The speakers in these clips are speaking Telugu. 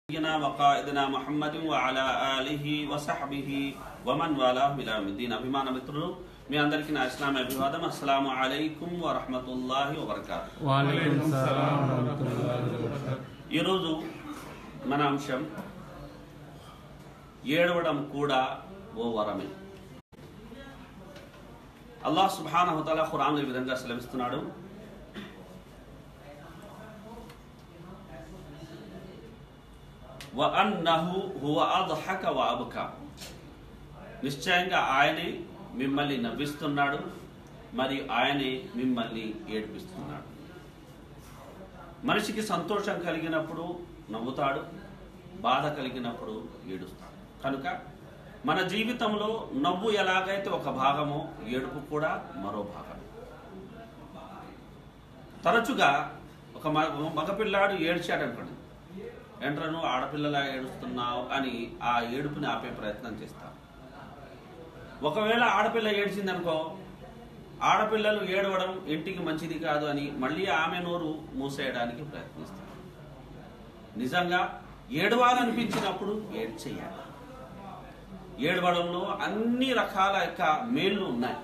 نبينا وقائدنا محمد وعلى آله وصحبه ومن والاه إلى يوم الدين అభిమాన మిత్రులు మీ అందరికీ నా ఇస్లామీ అభివాదం అస్సలాము అలైకుం వరహమతుల్లాహి వబర్కాతు వాలేకుం సలాం వరహమతుల్లాహి వబరకాతుహ్. ఈరోజు మన అంశం ఏడవడం కూడా ఓ వరమే అల్లాహ్ సుబ్హానహు తఆలా ఖురాన్ ఈ విధంగా సెలవిస్తున్నాడు వ అన్నహు హువ అద్హక వ అబ్కా నిశ్చయంగా ఆయనే మిమ్మల్ని నవ్విస్తున్నాడు మరి ఆయనే మిమ్మల్ని ఏడిపిస్తున్నాడు మనిషికి సంతోషం కలిగినప్పుడు నవ్వుతాడు బాధ కలిగినప్పుడు ఏడుస్తాడు కనుక మన జీవితంలో నవ్వు ఎలాగైతే ఒక భాగమో ఏడుపు కూడా మరో భాగం తరచుగా ఒక మ- మగపిల్లాడు ఏడ్చాడు అనుకోండి ఏంట్రా నువ్వు ఆడపిల్లలా ఏడుస్తున్నావు అని ఆ ఏడుపుని ఆపే ప్రయత్నం చేస్తాం ఒకవేళ ఆడపిల్ల ఏడ్చిందనుకో ఆడపిల్లలు ఏడవడం ఇంటికి మంచిది కాదు అని మళ్ళీ ఆమె నోరు మూసేయడానికి ప్రయత్నిస్తారు నిజంగా ఏడవాలనిపించినప్పుడు ఏడ్చేయాలి ఏడవడంలో అన్ని రకాల యొక్క మేళ్ళు ఉన్నాయి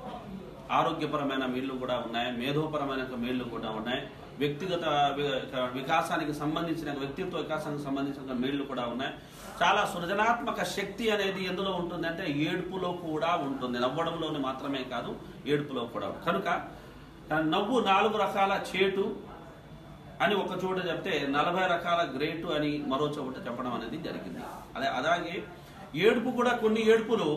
ఆరోగ్యపరమైన మేళ్ళు కూడా ఉన్నాయి మేధోపరమైన యొక్క మేళ్ళు కూడా ఉన్నాయి వ్యక్తిగత వి- వికాసానికి సంబంధించిన వ్యక్తిత్వ వికాసానికి సంబంధించిన మేళ్ళు కూడా ఉన్నాయి చాలా సృజనాత్మక శక్తి అనేది ఎందులో ఉంటుంది అంటే ఏడుపులో కూడా ఉంటుంది నవ్వడంలోనే మాత్రమే కాదు ఏడుపులో కూడా ఉంటుంది. కనుక ఆ నవ్వు నాలుగు రకాల చేటు అని ఒక చోట చెప్తే నలభై రకాల గ్రేటు అని మరో చోట చెప్పడం అనేది జరిగింది అదే అలాగే ఏడుపు కూడా కొన్ని ఏడుపులు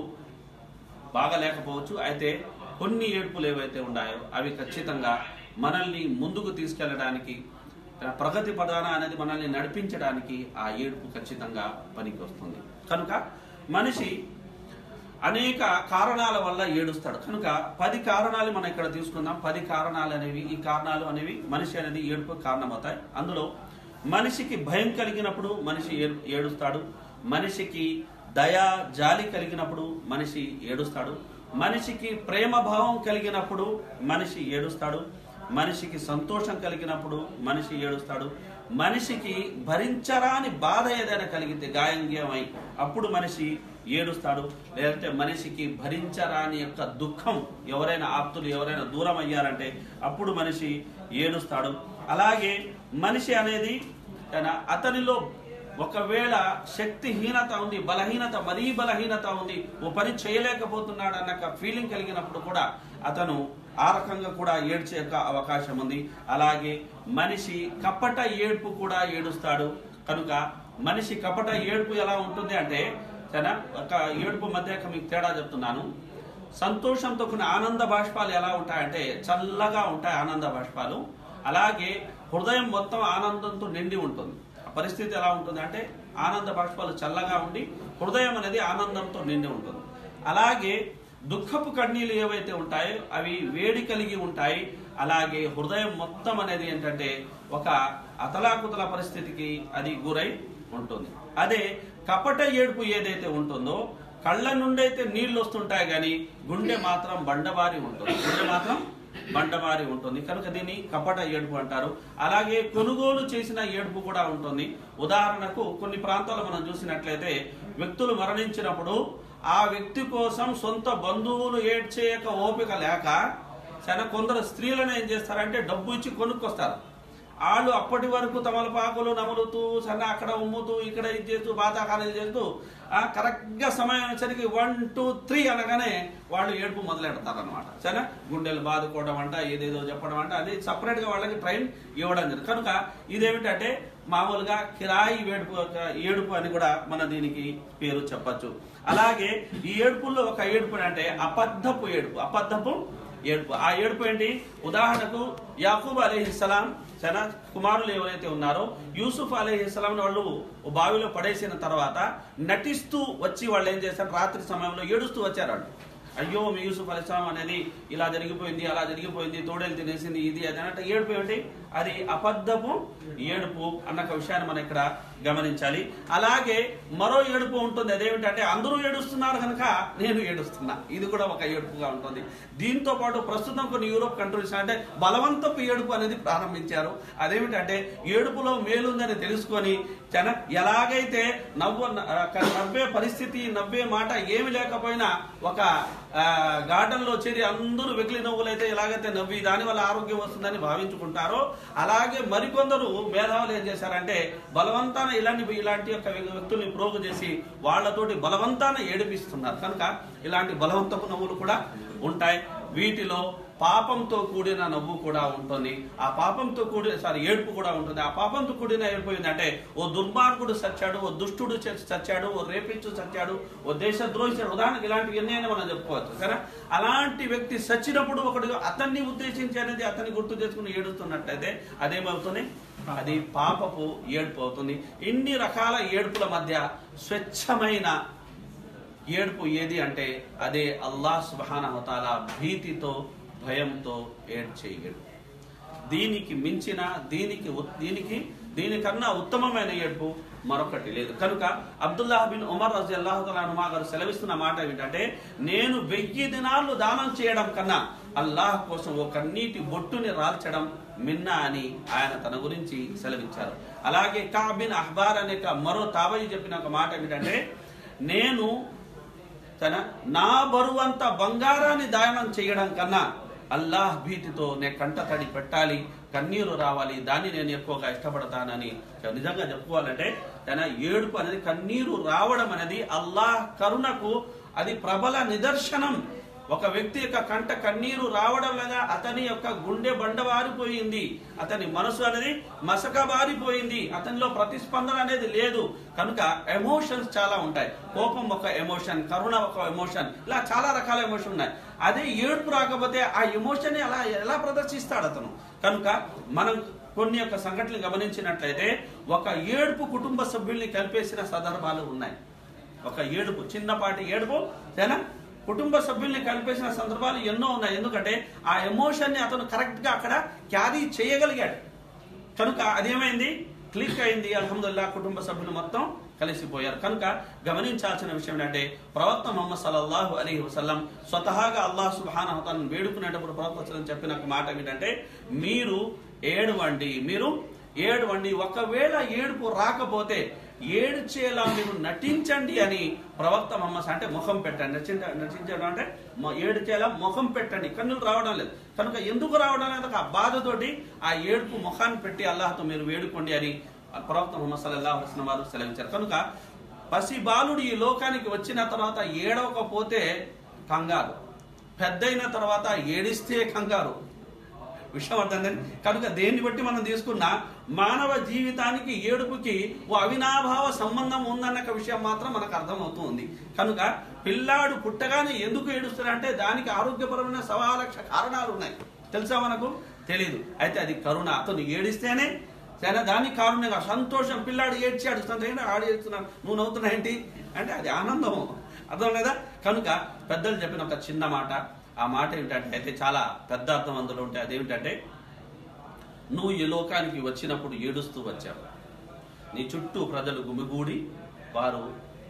బాగా లేకపోవచ్చు అయితే కొన్ని ఏడుపులు ఏవైతే ఉన్నాయో అవి ఖచ్చితంగా మనల్ని ముందుకు తీసుకెళ్ళడానికి ఆ, ప్రగతి ప్రధాన అనేది మనల్ని నడిపించడానికి ఆ ఏడుపు ఖచ్చితంగా పనికి వస్తుంది కనుక మనిషి అనేక కారణాల వల్ల ఏడుస్తాడు కనుక పది కారణాలు మనం ఇక్కడ తీసుకుందాం పది కారణాలు అనేవి ఈ కారణాలు అనేవి మనిషి అనేది ఏడుపు కారణమవుతాయి అందులో మనిషికి భయం కలిగినప్పుడు మనిషి ఏడు- ఏడుస్తాడు మనిషికి దయా జాలి కలిగినప్పుడు మనిషి ఏడుస్తాడు మనిషికి ప్రేమ భావం కలిగినప్పుడు మనిషి ఏడుస్తాడు మనిషికి సంతోషం కలిగినప్పుడు మనిషి ఏడుస్తాడు మనిషికి భరించరాని బాధ ఏదైనా కలిగితే గాయంగ్యమై అప్పుడు మనిషి ఏడుస్తాడు లేదంటే మనిషికి భరించరాని యొక్క దుఃఖం ఎవరైనా ఆప్తులు ఎవరైనా దూరం అయ్యారంటే అప్పుడు మనిషి ఏడుస్తాడు అలాగే మనిషి అనేది తన అతనిలో ఒకవేళ శక్తిహీనత ఉంది బలహీనత మరీ బలహీనత ఉంది ఓ పని చేయలేకపోతున్నాడు అన్న ఫీలింగ్ కలిగినప్పుడు కూడా అతను ఆ రకంగా కూడా ఏడ్చే యొక్క అవకాశం ఉంది అలాగే మనిషి కపట ఏడుపు కూడా ఏడుస్తాడు కనుక మనిషి కపట ఏడుపు ఎలా ఉంటుంది అంటే సరేనా ఒక ఏడుపు మధ్య మీకు తేడా చెప్తున్నాను సంతోషంతో కొన్ని ఆనంద బాష్పాలు ఎలా ఉంటాయంటే చల్లగా ఉంటాయి ఆనంద బాష్పాలు అలాగే హృదయం మొత్తం ఆనందంతో నిండి ఉంటుంది ఆ పరిస్థితి ఎలా ఉంటుంది అంటే ఆనంద బాష్పాలు చల్లగా ఉండి హృదయం అనేది ఆనందంతో నిండి ఉంటుంది అలాగే దుఃఖపు కన్నీళ్ళు ఏవైతే ఉంటాయో అవి వేడి కలిగి ఉంటాయి అలాగే హృదయం మొత్తం అనేది ఏంటంటే ఒక అతలాకుతల పరిస్థితికి అది గురై ఉంటుంది అదే కపట ఏడుపు ఏదైతే ఉంటుందో కళ్ళ నుండి అయితే నీళ్లు వస్తుంటాయి కానీ గుండె మాత్రం బండబారి ఉంటుంది గుండె మాత్రం బండబారి ఉంటుంది కనుక దీన్ని కపట ఏడుపు అంటారు అలాగే కొనుగోలు చేసిన ఏడుపు కూడా ఉంటుంది ఉదాహరణకు కొన్ని ప్రాంతాలు మనం చూసినట్లయితే వ్యక్తులు మరణించినప్పుడు ఆ వ్యక్తి కోసం సొంత బంధువులు ఏడ్చేయక ఓపిక లేక చాలా కొందరు స్త్రీలను ఏం చేస్తారంటే డబ్బు ఇచ్చి కొనుక్కొస్తారు వాళ్ళు అప్పటి వరకు తమలపాకులు నములుతూ సన్న అక్కడ ఉమ్ముతూ ఇక్కడ ఇది చేస్తూ బాతాకాలు చేస్తూ ఆ కరెక్ట్ గా సమయం వచ్చరికి వన్ టూ త్రీ అనగానే వాళ్ళు ఏడుపు మొదలెడతారు అనమాట సరేనా గుండెలు బాదుకోవడం అంట ఏదేదో చెప్పడం అంట అది సపరేట్ గా వాళ్ళకి ట్రైన్ ఇవ్వడం జరిగింది కనుక ఇదేమిటంటే మామూలుగా కిరాయి ఏడుపు ఏడుపు అని కూడా మన దీనికి పేరు చెప్పచ్చు అలాగే ఈ ఏడుపుల్లో ఒక ఏడుపు అంటే అబద్ధపు ఏడుపు అబద్ధపు ఏడుపు ఆ ఏడుపు ఏంటి ఉదాహరణకు యాకూబ్ అలీహిస్సలాం చాలా కుమారులు ఎవరైతే ఉన్నారో యూసుఫ్ అలీహిస్సలాం వాళ్ళు ఓ బావిలో పడేసిన తర్వాత నటిస్తూ వచ్చి వాళ్ళు ఏం చేశారు రాత్రి సమయంలో ఏడుస్తూ వచ్చారు వాళ్ళు అయ్యో మీ యూసుఫ్ అలీస్లాం అనేది ఇలా జరిగిపోయింది అలా జరిగిపోయింది తోడేలు తినేసింది ఇది అది అన్నట్టు ఏడుపు ఏమిటి అది అబద్ధపు ఏడుపు అన్న ఒక విషయాన్ని మనం ఇక్కడ గమనించాలి అలాగే మరో ఏడుపు ఉంటుంది అదేమిటంటే అందరూ ఏడుస్తున్నారు కనుక నేను ఏడుస్తున్నా ఇది కూడా ఒక ఏడుపుగా ఉంటుంది దీంతో పాటు ప్రస్తుతం కొన్ని యూరోప్ కంట్రీస్ అంటే బలవంతపు ఏడుపు అనేది ప్రారంభించారు అదేమిటంటే ఏడుపులో మేలుందని తెలుసుకొని జన ఎలాగైతే నవ్వు నవ్వే పరిస్థితి నవ్వే మాట ఏమి లేకపోయినా ఒక గార్డెన్ లో చేరి అందరూ వెకిలి నవ్వులైతే ఎలాగైతే నవ్వి దానివల్ల ఆరోగ్యం వస్తుందని భావించుకుంటారో అలాగే మరికొందరు మేధావులు ఏం చేశారంటే బలవంతాన ఇలాంటి ఇలాంటి యొక్క వ్యక్తుల్ని ప్రోగు చేసి వాళ్ళతోటి బలవంతాన ఏడిపిస్తున్నారు కనుక ఇలాంటి బలవంతపు నవ్వులు కూడా ఉంటాయి వీటిలో పాపంతో కూడిన నవ్వు కూడా ఉంటుంది ఆ పాపంతో కూడిన సారీ ఏడుపు కూడా ఉంటుంది ఆ పాపంతో కూడిన ఏడుపు ఏంటంటే ఓ దుర్మార్గుడు చచ్చాడు ఓ దుష్టుడు చ- చచ్చాడు ఓ రేపించు చచ్చాడు ఓ దేశద్రోహి చచ్చాడు. ఉదాహరణకి ఇలాంటివి ఎన్ని అయినా మనం చెప్పుకోవచ్చు సరే అలాంటి వ్యక్తి చచ్చినప్పుడు ఒకడు అతన్ని ఉద్దేశించి అనేది అతన్ని గుర్తు చేసుకుని ఏడుస్తున్నట్లయితే అదేమవుతుంది అది పాపపు ఏడుపు అవుతుంది ఇన్ని రకాల ఏడుపుల మధ్య స్వచ్ఛమైన ఏడుపు ఏది అంటే అదే అల్లాహ్ సుబానహతాల భీతితో భయంతో ఏడ్చే ఏడుపు దీనికి మించిన దీనికి ఉత్- దీనికి దీనికన్నా ఉత్తమమైన ఏడుపు మరొకటి లేదు కనుక అబ్దుల్లాహ్ బిన్ ఉమర్ రజి అల్లాహుమా గారు సెలవిస్తున్న మాట ఏమిటంటే నేను వెయ్యి దినాలు దానం చేయడం కన్నా అల్లాహ్ కోసం ఓ కన్నీటి బొట్టుని రాల్చడం మిన్నా అని ఆయన తన గురించి సెలవించారు అలాగే కాబిన్ అహ్బార్ అనే ఒక మరో తాబయి చెప్పిన ఒక మాట ఏమిటంటే నేను తన నా బరువంత బంగారాన్ని దానం చేయడం కన్నా అల్లాహ్ భీతితో నేను కంట తడి పెట్టాలి కన్నీరు రావాలి దాన్ని నేను ఎక్కువగా ఇష్టపడతానని నిజంగా చెప్పుకోవాలంటే తన ఏడుపు అనేది కన్నీరు రావడం అనేది అల్లాహ్ కరుణకు అది ప్రబల నిదర్శనం ఒక వ్యక్తి యొక్క కంట కన్నీరు రావడం వల్ల అతని యొక్క గుండె బండవారిపోయింది అతని మనసు అనేది మసకబారిపోయింది అతనిలో ప్రతిస్పందన అనేది లేదు కనుక ఎమోషన్స్ చాలా ఉంటాయి కోపం ఒక ఎమోషన్ కరుణ ఒక ఎమోషన్ ఇలా చాలా రకాల ఎమోషన్ ఉన్నాయి అదే ఏడుపు రాకపోతే ఆ ఎమోషన్ అలా ఎలా ప్రదర్శిస్తాడు అతను కనుక మనం కొన్ని యొక్క సంఘటనలు గమనించినట్లయితే ఒక ఏడుపు కుటుంబ సభ్యుల్ని కలిపేసిన సందర్భాలు ఉన్నాయి ఒక ఏడుపు చిన్నపాటి ఏడుపు సరేనా కుటుంబ సభ్యుల్ని కలిపేసిన సందర్భాలు ఎన్నో ఉన్నాయి ఎందుకంటే ఆ ఎమోషన్ ని అతను కరెక్ట్ గా అక్కడ క్యారీ చేయగలిగాడు కనుక అదేమైంది క్లిక్ అయింది అల్హమ్దుల్లా కుటుంబ సభ్యులు మొత్తం కలిసిపోయారు కనుక గమనించాల్సిన విషయం ఏంటంటే ప్రవక్త మొహమ్మద్ సల్లల్లాహు అలీ వసల్లం స్వతహాగా అల్లాహ్ సుబ్హానహు తను వేడుకునేటప్పుడు ప్రవక్త వసల్లం చెప్పిన ఒక మాట ఏంటంటే మీరు ఏడవండి మీరు ఏడవండి ఒకవేళ ఏడుపు రాకపోతే ఏడ్చేలా మీరు నటించండి అని ప్రవక్త మహమ్మద్ అంటే ముఖం పెట్టండి నటించ నటించడం అంటే మొ- ఏడ్చేలా ముఖం పెట్టండి కన్నులు రావడం లేదు కనుక ఎందుకు రావడం లేదు ఆ బాధతోటి ఆ ఏడుపు ముఖాన్ని పెట్టి అల్లాహ్తో మీరు వేడుకోండి అని ప్రవక్త ముహమ్మద్ సల్లల్లాహు అలైహి వసల్లం వారు సెలవించారు కనుక పసి బాలుడు ఈ లోకానికి వచ్చిన తర్వాత ఏడవకపోతే కంగారు పెద్దయిన తర్వాత ఏడిస్తే కంగారు విషయం అర్థండి కనుక దేన్ని బట్టి మనం తీసుకున్న మానవ జీవితానికి ఏడుపుకి ఓ అవినాభావ సంబంధం ఉందన్న ఒక విషయం మాత్రం మనకు అర్థమవుతుంది కనుక పిల్లాడు పుట్టగానే ఎందుకు ఏడుస్తాడంటే దానికి ఆరోగ్యపరమైన సవా లక్ష కారణాలు ఉన్నాయి తెలుసా మనకు తెలీదు అయితే అది కరుణ అతను ఏడిస్తేనే సరే దానికి కారణంగా సంతోషం పిల్లాడు ఏడ్చాడు సంతోషం ఆడు ఏడుస్తున్నాడు నువ్వు నవ్వుతున్నా ఏంటి అంటే అది ఆనందం అర్థం లేదా కనుక పెద్దలు చెప్పిన ఒక చిన్న మాట ఆ మాట ఏమిటంటే అయితే చాలా పెద్ద అర్థం అందులో ఉంటే అదేమిటంటే నువ్వు ఈ లోకానికి వచ్చినప్పుడు ఏడుస్తూ వచ్చావు నీ చుట్టూ ప్రజలు గుమిగూడి వారు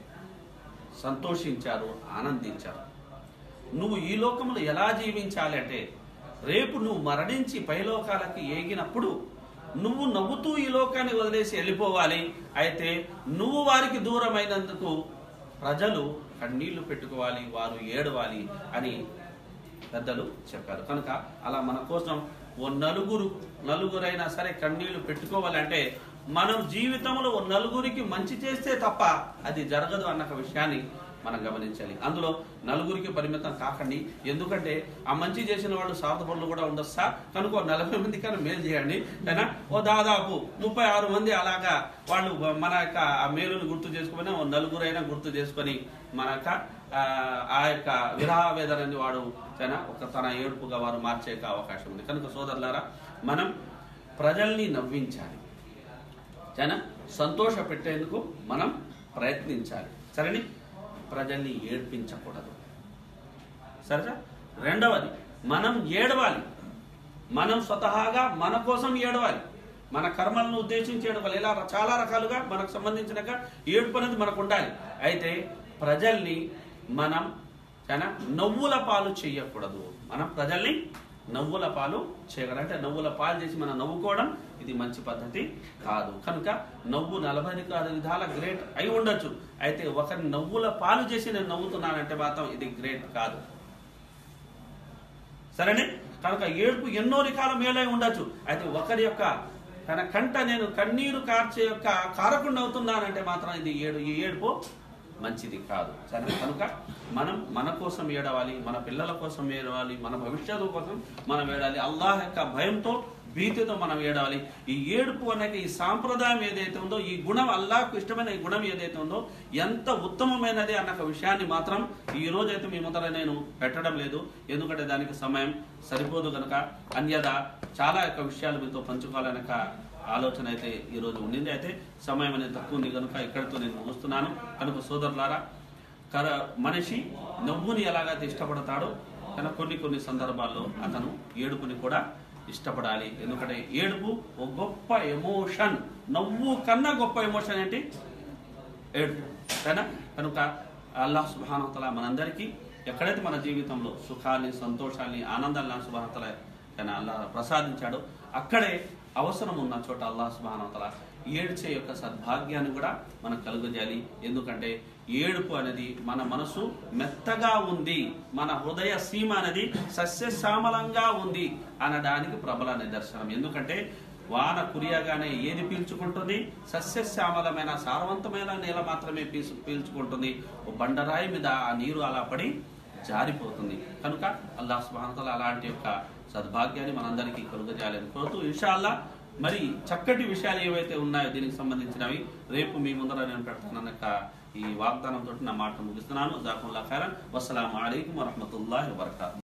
సంతోషించారు ఆనందించారు నువ్వు ఈ లోకంలో ఎలా జీవించాలి అంటే రేపు నువ్వు మరణించి పైలోకాలకి ఏగినప్పుడు నువ్వు నవ్వుతూ ఈ లోకాన్ని వదిలేసి వెళ్ళిపోవాలి అయితే నువ్వు వారికి దూరమైనందుకు ప్రజలు కన్నీళ్లు పెట్టుకోవాలి వారు ఏడవాలి అని పెద్దలు చెప్పారు కనుక అలా మన కోసం ఓ నలుగురు నలుగురైనా సరే కన్నీళ్లు పెట్టుకోవాలంటే మనం జీవితంలో ఓ నలుగురికి మంచి చేస్తే తప్ప అది జరగదు అన్న ఒక విషయాన్ని మనం గమనించాలి అందులో నలుగురికి పరిమితం కాకండి ఎందుకంటే ఆ మంచి చేసిన వాళ్ళు స్వార్థపరులు కూడా ఉండొస్తా కనుక ఓ నలభై మంది కన్నా మేలు చేయండి అయినా ఓ దాదాపు ముప్పై ఆరు మంది అలాగా వాళ్ళు మన యొక్క ఆ మేలును గుర్తు చేసుకుని ఓ నలుగురైనా గుర్తు చేసుకొని మన యొక్క ఆ, ఆ యొక్క విరహ వేదనని వాడు తన ఒక తన ఏడుపుగా వారు మార్చే అవకాశం ఉంది కనుక సోదరులారా మనం ప్రజల్ని నవ్వించాలి జన సంతోష పెట్టేందుకు మనం ప్రయత్నించాలి సరేని ప్రజల్ని ఏడ్పించకూడదు సరేనా రెండవది మనం ఏడవాలి మనం స్వతహాగా మన కోసం ఏడవాలి మన కర్మలను ఉద్దేశించి ఏడవాలి ఇలా చాలా రకాలుగా మనకు సంబంధించిన ఏడుపు అనేది మనకు ఉండాలి అయితే ప్రజల్ని మనం చాలా నవ్వుల పాలు చేయకూడదు మనం ప్రజల్ని నవ్వుల పాలు చేయకూడదు అంటే నవ్వుల పాలు చేసి మనం నవ్వుకోవడం ఇది మంచి పద్ధతి కాదు కనుక నవ్వు నలభై ఆరు విధాల గ్రేట్ అయి ఉండొచ్చు అయితే ఒకరిని నవ్వుల పాలు చేసి నేను నవ్వుతున్నానంటే మాత్రం ఇది గ్రేట్ కాదు సరేనే కనుక ఏడుపు ఎన్నో రకాల మేలై ఉండొచ్చు అయితే ఒకరి యొక్క తన కంట నేను కన్నీరు కార్చే యొక్క కారకుండా అవుతున్నానంటే మాత్రం ఇది ఏడు ఈ ఏడుపు మంచిది కాదు సరే కనుక మనం మన కోసం ఏడవాలి మన పిల్లల కోసం ఏడవాలి మన భవిష్యత్తు కోసం మనం ఏడాలి అల్లాహ్ యొక్క భయంతో భీతితో మనం ఏడవాలి ఈ ఏడుపు అనేక ఈ సాంప్రదాయం ఏదైతే ఉందో ఈ గుణం అల్లాహకు ఇష్టమైన ఈ గుణం ఏదైతే ఉందో ఎంత ఉత్తమమైనది అన్న ఒక విషయాన్ని మాత్రం ఈ రోజు అయితే మీ ముందర నేను పెట్టడం లేదు ఎందుకంటే దానికి సమయం సరిపోదు కనుక అన్యదా చాలా యొక్క విషయాలు మీతో పంచుకోవాలనక ఆలోచన అయితే ఈ రోజు ఉండింది అయితే సమయం అనేది తక్కువ ఉంది కనుక ఇక్కడితో నేను ముగిస్తున్నాను కనుక సోదరులారా కర మనిషి నవ్వుని ఎలాగైతే ఇష్టపడతాడో కనుక కొన్ని కొన్ని సందర్భాల్లో అతను ఏడుపుని కూడా ఇష్టపడాలి ఎందుకంటే ఏడుపు ఒక గొప్ప ఎమోషన్ నవ్వు కన్నా గొప్ప ఎమోషన్ ఏంటి ఏడుపు సరేనా కనుక అల్లాహ్ సుబానతల మనందరికీ ఎక్కడైతే మన జీవితంలో సుఖాన్ని సంతోషాన్ని ఆనందాన్ని సుబానతల కానీ అల్లాహ్ ప్రసాదించాడో అక్కడే అవసరం ఉన్న చోట అల్లాహ్ సుబానతల ఏడ్చే యొక్క సద్భాగ్యాన్ని కూడా మనం కలుగజేయాలి ఎందుకంటే ఏడుపు అనేది మన మనసు మెత్తగా ఉంది మన హృదయ సీమ అనేది సస్యశ్యామలంగా ఉంది అనడానికి ప్రబల నిదర్శనం ఎందుకంటే వాన కురియగానే ఏది పీల్చుకుంటుంది సస్యశ్యామలమైన సారవంతమైన నేల మాత్రమే పీల్చు పీల్చుకుంటుంది ఓ బండరాయి మీద ఆ నీరు అలా పడి జారిపోతుంది కనుక అల్లాహ్ సుబ్హానహు అలాంటి యొక్క సద్భాగ్యాన్ని మనందరికీ కలుగజేయాలని కోరుతూ ఇన్షాల్లా మరి చక్కటి విషయాలు ఏవైతే ఉన్నాయో దీనికి సంబంధించినవి రేపు మీ ముందర నేను పెడతానన్న ఈ వాగ్దానంతో నా మాట ముగిస్తున్నాను జాకుల్లా ఖైరన్ వస్సలాము అలైకుం వరహమతుల్లాహి వబర్కాతు